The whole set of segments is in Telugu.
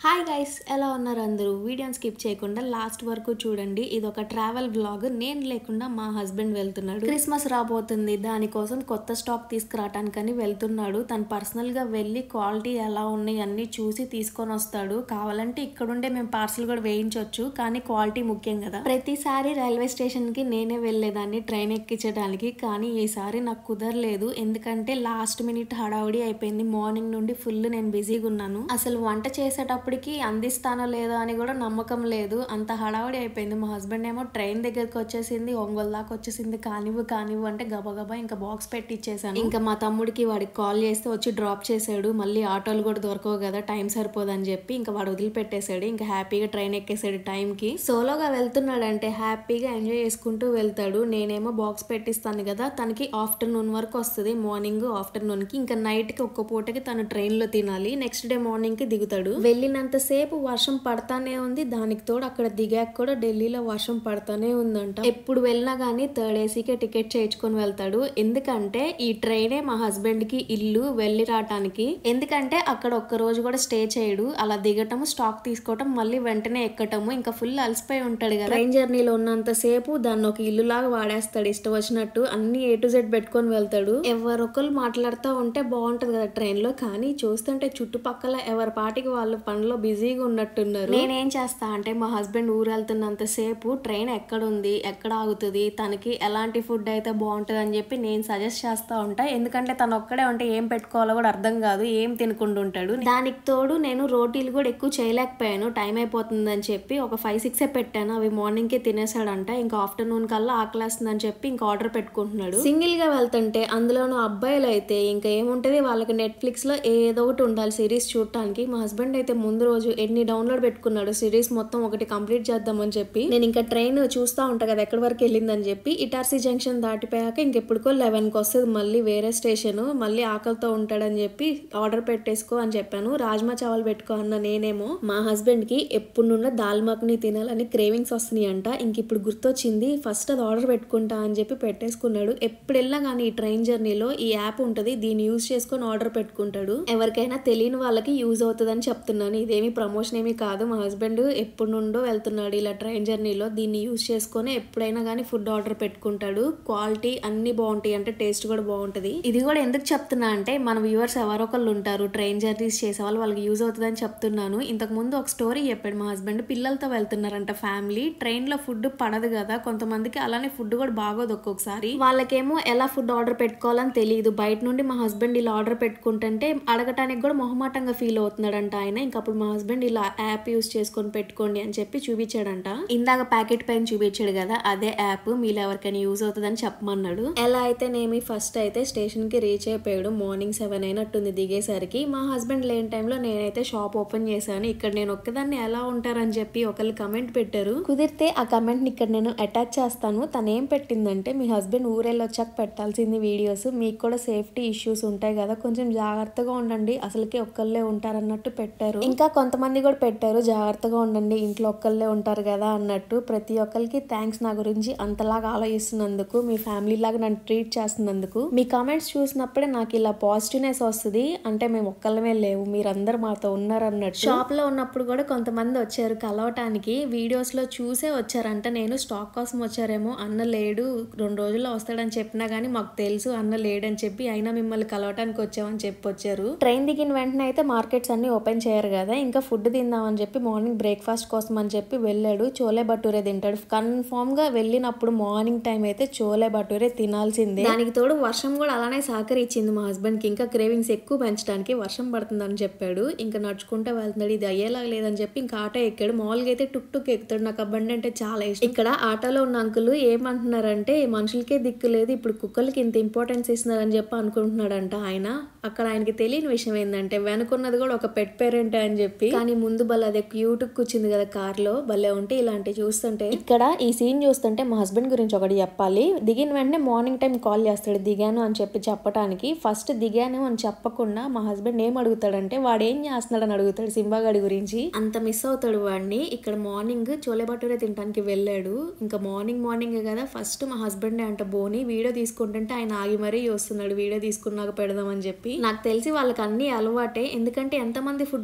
హాయ్ గైస్ ఎలా ఉన్నారు అందరూ వీడియోని స్కిప్ చేయకుండా లాస్ట్ వరకు చూడండి ఇది ఒక ట్రావెల్ బ్లాగ్ నేను లేకుండా మా హస్బెండ్ వెళ్తున్నాడు క్రిస్మస్ రాబోతుంది దానికోసం కొత్త స్టాక్ తీసుకురావటానికని వెళ్తున్నాడు తను పర్సనల్ గా వెళ్ళి క్వాలిటీ ఎలా ఉన్నాయి అన్ని చూసి తీసుకొని వస్తాడు కావాలంటే ఇక్కడుండే మేము పార్సల్ కూడా వేయించవచ్చు కానీ క్వాలిటీ ముఖ్యం కదా ప్రతిసారి రైల్వే స్టేషన్ కి నేనే వెళ్ళేదాన్ని ట్రైన్ ఎక్కించడానికి కానీ ఈసారి నాకు కుదరలేదు ఎందుకంటే లాస్ట్ మినిట్ హడావుడి అయిపోయింది మార్నింగ్ నుండి ఫుల్ నేను బిజీగా ఉన్నాను అసలు వంట చేసేటప్పటికి అందిస్తానో లేదో అని కూడా నమ్మకం లేదు అంత హడావుడి అయిపోయింది మా హస్బెండ్ ఏమో ట్రైన్ దగ్గరకు వచ్చేసింది ఒంగోలు దాకా వచ్చేసింది కానివ్వు కానివ్వు అంటే గబగబా ఇంకా బాక్స్ పెట్టి ఇచ్చేసాను ఇంకా మా తమ్ముడికి వాడికి కాల్ చేస్తే వచ్చి డ్రాప్ చేశాడు మళ్ళీ ఆటోలు కూడా దొరకవు కదా టైం సరిపోదని చెప్పి ఇంకా వాడు వదిలిపెట్టేశాడు ఇంకా హ్యాపీగా ట్రైన్ ఎక్కేసాడు టైంకి సోలోగా వెళ్తున్నాడంటే హ్యాపీగా ఎంజాయ్ చేసుకుంటూ వెళ్తాడు నేనేమో బాక్స్ పెట్టిస్తాను కదా తనకి ఆఫ్టర్నూన్ వరకు వస్తుంది మార్నింగ్ ఆఫ్టర్నూన్ కి ఇంకా నైట్ కి ఒక్క పూటకి తను ట్రైన్ లో తినాలి నెక్స్ట్ డే మార్నింగ్ కి దిగుతాడు వెళ్ళినంత సేపు వర్షం పడతానే ఉంది దానికి తోడు అక్కడ దిగాక కూడా ఢిల్లీలో వర్షం పడతానే ఉందంట ఎప్పుడు వెళ్ళినా గానీ థర్డ్ ఏసీకే టికెట్ చేయించుకొని వెళ్తాడు ఎందుకంటే ఈ ట్రైనే మా హస్బెండ్ కి ఇల్లు వెళ్ళి రావటానికి ఎందుకంటే అక్కడ ఒక్క రోజు కూడా స్టే చేయడు అలా దిగటము స్టాక్ తీసుకోవటం మళ్ళీ వెంటనే ఎక్కటము ఇంకా ఫుల్ అలసిపోయి ఉంటాడు కదా ట్రైన్ జర్నీలో ఉన్నంత సేపు దాన్ని ఒక ఇల్లు లాగా వాడేస్తాడు ఇష్టం వచ్చినట్టు అన్ని ఏ టు జెడ్ పెట్టుకొని వెళ్తాడు ఎవరొకరు మాట్లాడుతూ ఉంటే బాగుంటది కదా ట్రైన్ లో కానీ చూస్తుంటే చుట్టుపక్కల ఎవరి పాటికి వాళ్ళ పనిలో బిజీగా ఉన్నట్టున్నారు నేనేం చేస్తా అంటే మా హస్బెండ్ ఊరు వెళ్తున్నంత సేపు ట్రైన్ ఎక్కడ ఉంది ఎక్కడ ఆగుతుంది తనకి ఎలాంటి ఫుడ్ అయితే బాగుంటుంది అని చెప్పి నేను సజెస్ట్ చేస్తా ఉంటా ఎందుకంటే తను ఒక్కడే ఉంటే ఏం పెట్టుకోవాలో కూడా అర్థం కాదు ఏం తినకుండా ఉంటాడు దానికి తోడు నేను రోటీలు కూడా ఎక్కువ చేయలేకపోయాను టైం అయిపోతుందని చెప్పి ఒక ఫైవ్ సిక్స్ పెట్టాను అవి మార్నింగ్ కి తినేసాడంట ఇంకా ఆఫ్టర్నూన్ కల్లా ఆకలేస్తుందని చెప్పి ఇంకా ఆర్డర్ పెట్టుకుంటున్నాడు సింగిల్ గా వెళ్తుంటే అందులోనూ అబ్బాయిలు అయితే ఇంకా ఏముంటది వాళ్ళకి నెట్ఫ్లిక్స్ లో ఏదో ఒకటి ఉండాలి సిరీస్ చూడటానికి మా హస్బెండ్ అయితే ముందు రోజు ఎన్ని డౌన్లోడ్ పెట్టుకున్నాడు సిరీస్ మొత్తం ఒకటి కంప్లీట్ చేద్దామని చెప్పి నేను ఇంకా ట్రైన్ చూస్తా ఉంటా కదా ఎక్కడి వరకు వెళ్ళిందని చెప్పి ఇటార్సీ జంక్షన్ దాటిపోయాక ఇంకెప్పుడుకో లెవెన్ కి వస్తుంది మళ్ళీ వేరే స్టేషన్ మళ్ళీ ఆకలితో ఉంటాడని చెప్పి ఆర్డర్ పెట్టేసుకో అని చెప్పాను రాజ్మా చావల్ పెట్టుకో అన్న నేనేమో మా హస్బెండ్ కి ఎప్పుడు నుండో దాల్ మఖని తినాలని క్రేవింగ్స్ వస్తున్నాయి అంట ఇంక ఇప్పుడు గుర్తొచ్చింది ఫస్ట్ అది ఆర్డర్ పెట్టుకుంటా అని చెప్పి పెట్టేసుకున్నాడు ఎప్పుడు వెళ్ళినా కానీ ఈ ట్రైన్ జర్నీలో ఈ యాప్ ఉంటది దీన్ని యూజ్ చేసుకొని ఆర్డర్ పెట్టుకుంటాడు ఎవరికైనా తెలియని వాళ్ళకి యూజ్ అవుతుందని చెప్తున్నాను ఇదేమి ప్రమోషన్ ఏమీ కాదు మా హస్బెండ్ ఎప్పుడు నుండో వెళ్తున్నాడు ఇలా ట్రైన్ జర్నీలో దీన్ని యూజ్ చేసుకొని ఎప్పుడైనా కానీ ఫుడ్ ఆర్డర్ పెట్టుకుంటాడు క్వాలిటీ అన్ని బాగుంటాయి అంటే టేస్ట్ కూడా బాగుంటది ఇది కూడా ఎందుకు చెప్తున్నా అంటే మన వ్యూవర్స్ ఎవరొకళ్ళు ఉంటారు ట్రైన్ జర్నీస్ చేసే వాళ్ళు వాళ్ళకి యూజ్ అవుతుందని చెప్తున్నాను ఇంతకు ముందు ఒక స్టోరీ చెప్పాడు మా హస్బెండ్ పిల్లలతో వెళ్తున్నారంట ఫ్యామిలీ ట్రైన్ లో ఫుడ్ పడదు కదా కొంతమందికి అలానే ఫుడ్ కూడా బాగోదు ఒక్కొక్కసారి వాళ్ళకేమో ఎలా ఫుడ్ ఆర్డర్ పెట్టుకోవాలని తెలియదు బయట నుండి మా హస్బెండ్ ఇలా ఆర్డర్ పెట్టుకుంటుంటే అడగటానికి కూడా మొహమాటంగా ఫీల్ అవుతున్నాడంట ఆయన ఇంకా అప్పుడు మా హస్బెండ్ ఇలా యాప్ యూస్ చేసుకొని పెట్టుకోండి అని చెప్పి చూపించాడంట ఇందాక ప్యాకెట్ పైన చూపించాడు కదా అదే యాప్ మీలో ఎవరికైనా యూజ్ అవుతుందని చెప్పమన్నాడు ఎలా అయితేనేమి ఫస్ట్ అయితే స్టేషన్ కి రీచ్ అయిపోయాడు మార్నింగ్ సెవెన్ అయినట్టుంది దిగేసరికి మా హస్బెండ్ లేని టైంలో నేనైతే షాప్ ఓపెన్ చేశాను ఇక్కడ నేను ఒక్కదాన్ని ఎలా ఉంటారని చెప్పి ఒకళ్ళు కమెంట్ పెట్టారు కుదిరితే ఆ కమెంట్ ని ఇక్కడ నేను అటాచ్ చేస్తాను తను ఏం పెట్టిందంటే మీ హస్బెండ్ ఊరెళ్ళి వచ్చాక పెట్టాల్సింది వీడియోస్ మీకు కూడా సేఫ్టీ ఇష్యూస్ ఉంటాయి కదా కొంచెం జాగ్రత్తగా ఉండండి అసలుకే ఒక్కళ్ళే ఉంటారన్నట్టు పెట్టారు ఇంకా కొంతమంది కూడా పెట్టారు జాగ్రత్తగా ఉండండి ఇంట్లో ఒక్కళ్ళే ఉంటారు కదా అన్నట్టు ప్రతి ఒక్కరికి థ్యాంక్స్ నా గురించి అంతలాగా ఆలోచిస్తున్నందుకు మీ ఫ్యామిలీ లాగా నన్ను ట్రీట్ చేస్తున్నందుకు మీ కామెంట్స్ చూసినప్పుడే నాకు ఇలా పాజిటివ్నెస్ వస్తుంది అంటే మేము ఒక్కళ్ళమే లేవు మీరందరూ మాతో ఉన్నారు అన్నట్టు షాప్ లో ఉన్నప్పుడు కూడా కొంతమంది వచ్చారు కలవటానికి వీడియోస్ లో చూసే వచ్చారంట నేను స్టాక్ కోసం వచ్చారేమో అన్న లేడు రెండు రోజుల్లో వస్తాడని చెప్పినా గానీ మాకు తెలుసు అన్న లేడని చెప్పి అయినా మిమ్మల్ని కలవటానికి వచ్చామని చెప్పి వచ్చారు ట్రైన్ దిగిన వెంటనే అయితే మార్కెట్స్ అన్ని ఓపెన్ చేయరు కదా ఇంకా ఫుడ్ తిందామని చెప్పి మార్నింగ్ బ్రేక్ఫాస్ట్ కోసం అని చెప్పి వెళ్ళాడు చోలే భటూరే తింటాడు కన్ఫామ్ గా వెళ్ళినప్పుడు మార్నింగ్ టైం అయితే చోలే భటూరే తినాల్సిందే దానికి తోడు వర్షం కూడా అలానే సహకరించింది మా హస్బెండ్ కి ఇంకా క్రేవింగ్స్ ఎక్కువ పెంచడానికి వర్షం పడుతుందని చెప్పాడు ఇంకా నడుచుకుంటూ వెళ్తున్నాడు ఇది అయ్యేలా లేదని చెప్పి ఇంకా ఆటో ఎక్కాడు మామూలుగా అయితే టుక్ టుక్ ఎక్కుతాడు నాకు ఆ బండి అంటే చాలా ఇష్టం ఇక్కడ ఆటోలో ఉన్న అంకులు ఏమంటున్నారంటే మనుషులకే దిక్కు లేదు ఇప్పుడు కుక్కలకి ఇంత ఇంపార్టెన్స్ ఇస్తున్నారని చెప్పి అనుకుంటున్నాడంట ఆయన అక్కడ ఆయనకి తెలియని విషయం ఏంటంటే వెనుకున్నది కూడా ఒక పెట్ పేరెంట్ అని చెప్పి కానీ ముందు భలే అదే క్యూట్ కూర్చుంది కదా కార్ లో భలే ఉంటే ఇలాంటివి చూస్తుంటే ఇక్కడ ఈ సీన్ చూస్తుంటే మా హస్బెండ్ గురించి ఒకటి చెప్పాలి దిగిన వెంటనే మార్నింగ్ టైం కాల్ చేస్తాడు దిగాను అని చెప్పి చెప్పడానికి ఫస్ట్ దిగాను అని చెప్పకుండా మా హస్బెండ్ ఏం అడుగుతాడంటే వాడు ఏం చేస్తున్నాడు అని అడుగుతాడు సింబాగాడి గురించి అంత మిస్ అవుతాడు వాడిని ఇక్కడ మార్నింగ్ చోలే భటూరే తినడానికి వెళ్ళాడు ఇంకా మార్నింగ్ మార్నింగ్ కదా ఫస్ట్ మా హస్బెండ్ అంట బోని వీడియో తీసుకుంటుంటే ఆయన ఆగి మరీ వస్తున్నాడు వీడియో తీసుకున్నాక పెడదామని చెప్పి నాకు తెలిసి వాళ్ళకి అన్ని అలవాటే ఎందుకంటే ఎంతమంది ఫుడ్ బ్లాగర్స్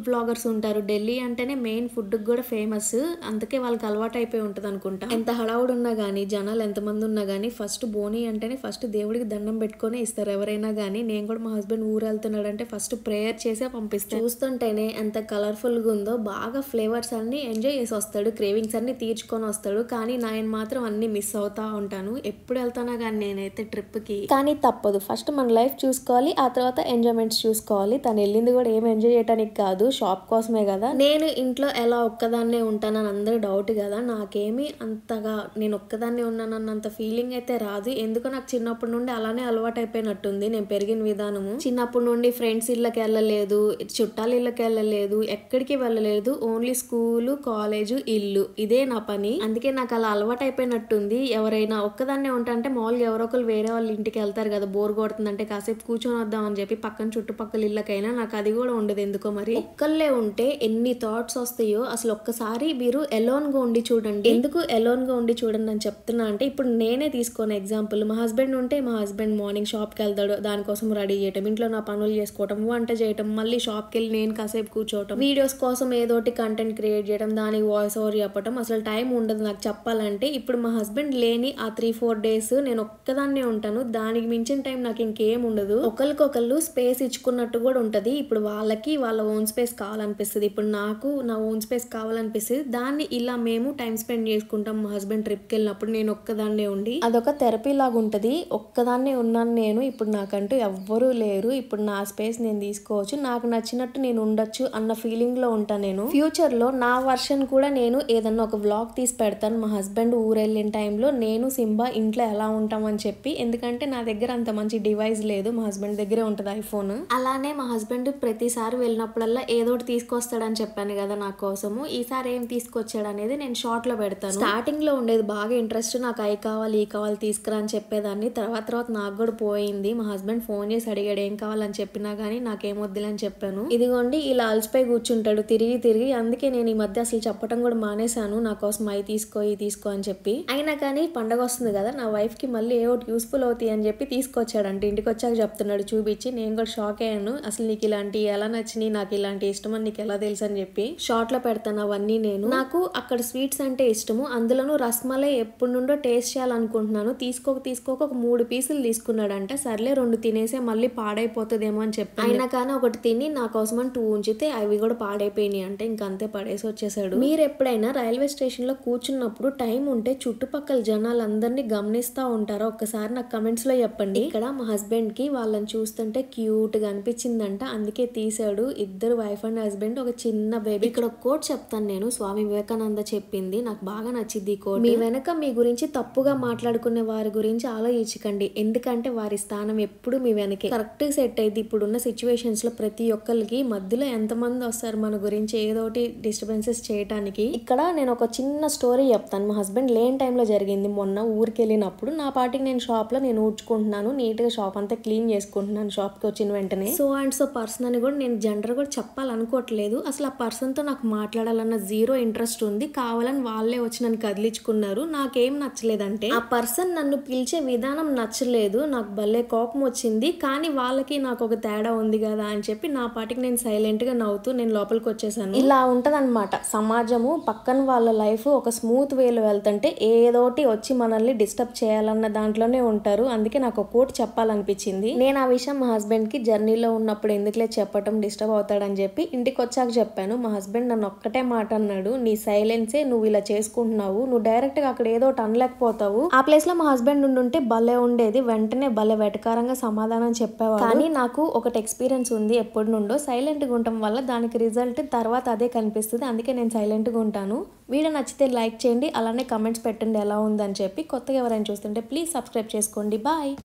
చేస్తుంటారు ఢిల్లీ అంటేనే మెయిన్ ఫుడ్ కూడా ఫేమస్ అందుకే వాళ్ళకి అలవాటు అయిపోయి ఉంటుంది అనుకుంటా ఎంత హడావుడు ఉన్నా గానీ జనాలు ఎంతమంది ఉన్నా గానీ ఫస్ట్ బోని అంటేనే ఫస్ట్ దేవుడికి దండం పెట్టుకొని ఇస్తారు ఎవరైనా గానీ నేను కూడా మా హస్బెండ్ ఊరు వెళ్తున్నాడంటే ఫస్ట్ ప్రేయర్ చేసే పంపిస్తాను చూస్తుంటేనే ఎంత కలర్ఫుల్ గా ఉందో బాగా ఫ్లేవర్స్ అన్ని ఎంజాయ్ చేసి వస్తాడు క్రేవింగ్స్ అన్ని తీర్చుకొని వస్తాడు కానీ నేను మాత్రం అన్ని మిస్ అవుతా ఉంటాను ఎప్పుడు వెళ్తానా కానీ నేనైతే ట్రిప్ కి కానీ తప్పదు ఫస్ట్ మన లైఫ్ చూసుకోవాలి ఆ తర్వాత ఎంజాయ్మెంట్స్ చూసుకోవాలి తను వెళ్ళింది కూడా ఏం ఎంజాయ్ చేయడానికి కాదు షాప్ కోసమే కదా నేను ఇంట్లో ఎలా ఒక్కదాన్నే ఉంటానని అందరూ డౌట్ కదా నాకేమీ అంతగా నేను ఒక్కదాన్నే ఉన్నానన్నంత ఫీలింగ్ అయితే రాదు ఎందుకో నాకు చిన్నప్పటి నుండి అలానే అలవాటు అయిపోయినట్టుంది నేను పెరిగిన విధానము చిన్నప్పటి నుండి ఫ్రెండ్స్ ఇళ్ళకి వెళ్ళలేదు చుట్టాల ఇళ్ళకి వెళ్ళలేదు ఎక్కడికి వెళ్ళలేదు ఓన్లీ స్కూలు కాలేజు ఇల్లు ఇదే నా పని అందుకే నాకు అలా అలవాటు అయిపోయినట్టుంది ఎవరైనా ఒక్కదాన్నే ఉంటా అంటే మామూలుగా ఎవరో ఒకరు వేరే వాళ్ళ ఇంటికి వెళ్తారు కదా బోర్ కొడుతుందంటే కాసేపు కూర్చొని వద్దాం అని చెప్పి పక్కన చుట్టుపక్కల ఇళ్ళకైనా నాకు అది కూడా ఉండదు ఎందుకో మరి ఒక్కళ్ళే ఉంటే ఎన్ని థాట్స్ వస్తాయో అసలు ఒక్కసారి మీరు ఎలోన్ గా ఉండి చూడండి ఎందుకు ఎలోన్ గా ఉండి చూడండి అని చెప్తున్నా అంటే ఇప్పుడు నేనే తీసుకోను ఎగ్జాంపుల్ మా హస్బెండ్ ఉంటే మా హస్బెండ్ మార్నింగ్ షాప్ కి వెళ్తాడు దానికోసం రెడీ చేయటం ఇంట్లో నా పనులు చేసుకోవటం వంట చేయటం మళ్ళీ షాప్ కి వెళ్ళి నేను కాసేపు కూర్చోవటం వీడియోస్ కోసం ఏదోటి కంటెంట్ క్రియేట్ చేయడం దానికి వాయిస్ ఓవర్ చెప్పటం అసలు టైం ఉండదు నాకు చెప్పాలంటే ఇప్పుడు మా హస్బెండ్ లేని ఆ త్రీ ఫోర్ డేస్ నేను ఒక్కదాన్నే ఉంటాను దానికి మించిన టైం నాకు ఇంకేం ఉండదు ఒకరికొకళ్ళు స్పేస్ ఇచ్చుకున్నట్టు కూడా ఉంటది ఇప్పుడు వాళ్ళకి వాళ్ళ ఓన్ స్పేస్ కావాలనిపిస్తుంది ఇప్పుడు నాకు నా ఓన్ స్పేస్ కావాలనిపిస్తుంది దాన్ని ఇలా మేము టైం స్పెండ్ చేసుకుంటాం మా హస్బెండ్ ట్రిప్కి వెళ్ళినప్పుడు నేను ఒక్కదాన్నే ఉండి అదొక థెరపీ లాగా ఉంటది ఒక్కదాన్నే ఉన్నాను నేను ఇప్పుడు నాకంటూ ఎవ్వరూ లేరు ఇప్పుడు నా స్పేస్ నేను తీసుకోవచ్చు నాకు నచ్చినట్టు నేను ఉండొచ్చు అన్న ఫీలింగ్ లో ఉంటాను నేను ఫ్యూచర్ లో నా వర్షన్ కూడా నేను ఏదన్నా ఒక వ్లాగ్ తీసి పెడతాను మా హస్బెండ్ ఊరెళ్ళిన టైంలో నేను సింబా ఇంట్లో ఎలా ఉంటామని చెప్పి ఎందుకంటే నా దగ్గర అంత మంచి డివైస్ లేదు మా హస్బెండ్ దగ్గరే ఉంటుంది ఐఫోన్ అలానే మా హస్బెండ్ ప్రతిసారి వెళ్ళినప్పుడల్లా ఏదో ఒకటి తీసుకొస్తాడని చెప్పాను కదా నా కోసము ఈసారి ఏం తీసుకొచ్చాడు అనేది నేను షార్ట్ లో పెడతాను స్టార్టింగ్ లో ఉండేది బాగా ఇంట్రెస్ట్ నాకు అవి కావాలి ఈ కావాలి తీసుకురా అని చెప్పేదాన్ని తర్వాత తర్వాత నాకు కూడా పోయింది మా హస్బెండ్ ఫోన్ చేసి అడిగాడు ఏం కావాలని చెప్పినా గానీ నాకేం వద్దులని చెప్పాను ఇదిగోండి ఇలా అలసిపోయి కూర్చుంటాడు తిరిగి తిరిగి అందుకే నేను ఈ మధ్య అసలు చెప్పడం కూడా మానేశాను నా కోసం అవి తీసుకో ఇవి తీసుకో అని చెప్పి అయినా కానీ పండగ వస్తుంది కదా నా వైఫ్ కి మళ్ళీ ఏ ఒకటి యూస్ఫుల్ అవుతాయి అని చెప్పి తీసుకొచ్చాడంటే ఇంటికి వచ్చాక చెప్తున్నాడు చూపించి నేను కూడా షాక్ అయ్యాను అసలు నీకు ఇలాంటి ఎలా నచ్చినాయి నాకు ఇలాంటి ఇష్టం అని నీకు ఎలా తెలుసు అని చెప్పి షార్ట్ లో పెడతాను అవన్నీ నేను నాకు అక్కడ స్వీట్స్ అంటే ఇష్టము అందులోనూ రస్మలై ఎప్పటి నుండో టేస్ట్ చేయాలనుకుంటున్నాను తీసుకోక తీసుకోక ఒక మూడు పీసులు తీసుకున్నాడంట సర్లే రెండు తినేసే మళ్ళీ పాడైపోతుందేమో అని చెప్పి అయినా కానీ ఒకటి తిని నా కోసం అని టూ ఉంచితే అవి కూడా పాడైపోయినాయి అంటే ఇంకంతే పడేసి వచ్చేసాడు మీరు ఎప్పుడైనా రైల్వే స్టేషన్ లో కూర్చున్నప్పుడు టైం ఉంటే చుట్టుపక్కల జనాలందరినీ గమనిస్తా ఉంటారా ఒక్కసారి నాకు కమెంట్స్ లో చెప్పండి ఇక్కడ మా హస్బెండ్ కి వాళ్ళని చూస్తుంటే క్యూట్ గా అనిపించిందంట అందుకే తీసాడు ఇద్దరు వైఫ్ అండ్ హస్బెండ్ ఒక చిన్న బేబీ ఇక్కడ ఒక కోట్ చెప్తాను నేను స్వామి వివేకానంద చెప్పింది నాకు బాగా నచ్చింది ఈ కోట్ మీ వెనక మీ గురించి తప్పుగా మాట్లాడుకునే వారి గురించి ఆలోచించకండి ఎందుకంటే వారి స్థానం ఎప్పుడు మీ వెనకే కరెక్ట్ సెట్ అయింది ఇప్పుడున్న సిచ్యువేషన్స్ లో ప్రతి ఒక్కరికి మధ్యలో ఎంతమంది వస్తారు మన గురించి ఏదో ఒకటి డిస్టర్బెన్సెస్ చేయడానికి ఇక్కడ నేను ఒక చిన్న స్టోరీ చెప్తాను మా హస్బెండ్ లేని టైంలో జరిగింది మొన్న ఊరికి వెళ్ళినప్పుడు నా పాటికి నేను షాప్ లో నేను ఊడ్చుకుంటున్నాను నీట్ గా షాప్ అంతా క్లీన్ చేసుకుంటున్నాను షాప్ కి వచ్చిన వెంటనే సో అండ్ సో పర్సన్ అని కూడా నేను జనరల్ కూడా చెప్పాలనుకోవట్లేదు అసలు ఆ పర్సన్ తో నాకు మాట్లాడాలన్న జీరో ఇంట్రెస్ట్ ఉంది కావాలని వాళ్ళే వచ్చి నన్ను కదిలించుకున్నారు నాకేం నచ్చలేదంటే ఆ పర్సన్ నన్ను పిలిచే విధానం నచ్చలేదు నాకు భలే కోపం వచ్చింది కానీ వాళ్ళకి నాకు ఒక తేడా ఉంది కదా అని చెప్పి నా పాటికి నేను సైలెంట్ గా నవ్వుతూ నేను లోపలికి వచ్చేసాను ఇలా ఉంటదన్నమాట సమాజము పక్కన వాళ్ళ లైఫ్ ఒక స్మూత్ వేలో వెళ్తుంటే ఏదోటి వచ్చి మనల్ని డిస్టర్బ్ చేయాలన్న దాంట్లోనే ఉంటారు అందుకే నాకు ఒక కోట్ చెప్పాలనిపించింది నేను ఆ విషయం మా హస్బెండ్ కి జర్నీలో ఉన్నప్పుడు ఎందుకులే చెప్పటం డిస్టర్బ్ అవుతాడని చెప్పి ఇంటికి వచ్చాక చెప్పాను మా హస్బెండ్ నన్ను ఒక్కటే మాట అన్నాడు నీ సైలెన్సే నువ్వు ఇలా చేసుకుంటున్నావు నువ్వు డైరెక్ట్ గా అక్కడ ఏదో ఒకటి అనలేకపోతావు ఆ ప్లేస్ లో మా హస్బెండ్ ఉండుంటే భలే ఉండేది వెంటనే భలే వెటకారంగా సమాధానం చెప్పేవాడు కానీ నాకు ఒకటి ఎక్స్పీరియన్స్ ఉంది ఎప్పటి నుండో సైలెంట్ గా ఉండటం వల్ల దానికి రిజల్ట్ తర్వాత అదే కనిపిస్తుంది అందుకే నేను సైలెంట్ గా ఉంటాను వీడియో నచ్చితే లైక్ చేయండి అలానే కమెంట్స్ పెట్టండి ఎలా ఉందని చెప్పి కొత్తగా ఎవరైనా చూస్తుంటే ప్లీజ్ సబ్స్క్రైబ్ చేసుకోండి బాయ్